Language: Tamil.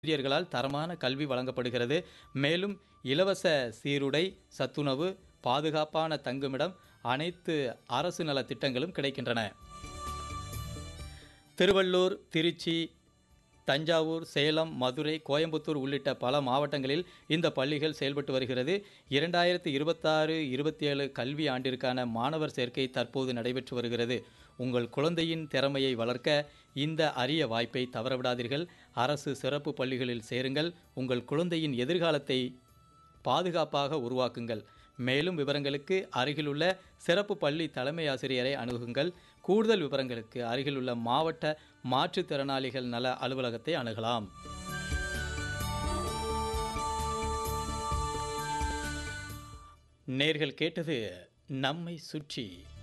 ஆசிரியர்களால் தரமான கல்வி வழங்கப்படுகிறது மேலும் இலவச சீருடை சத்துணவு பாதுகாப்பான தங்குமிடம் அனைத்து அரசு நல திட்டங்களும் கிடைக்கின்றன திருவள்ளூர் திருச்சி தஞ்சாவூர் சேலம் மதுரை கோயம்புத்தூர் உள்ளிட்ட பல மாவட்டங்களில் இந்த பள்ளிகள் செயல்பட்டு வருகிறது இரண்டாயிரத்தி இருபத்தாறு இருபத்தி ஏழு கல்வி ஆண்டிற்கான மாணவர் சேர்க்கை தற்போது நடைபெற்று வருகிறது உங்கள் குழந்தையின் திறமையை வளர்க்க இந்த அரிய வாய்ப்பை தவறவிடாதீர்கள் அரசு சிறப்பு பள்ளிகளில் சேருங்கள் உங்கள் குழந்தையின் எதிர்காலத்தை பாதுகாப்பாக உருவாக்குங்கள் மேலும் விவரங்களுக்கு அருகிலுள்ள சிறப்பு பள்ளி தலைமை ஆசிரியரை அணுகுங்கள் கூடுதல் விவரங்களுக்கு அருகிலுள்ள மாவட்ட மாற்றுத்திறனாளிகள் நல அலுவலகத்தை அணுகலாம் நேர்கள் கேட்டது நம்மை சுற்றி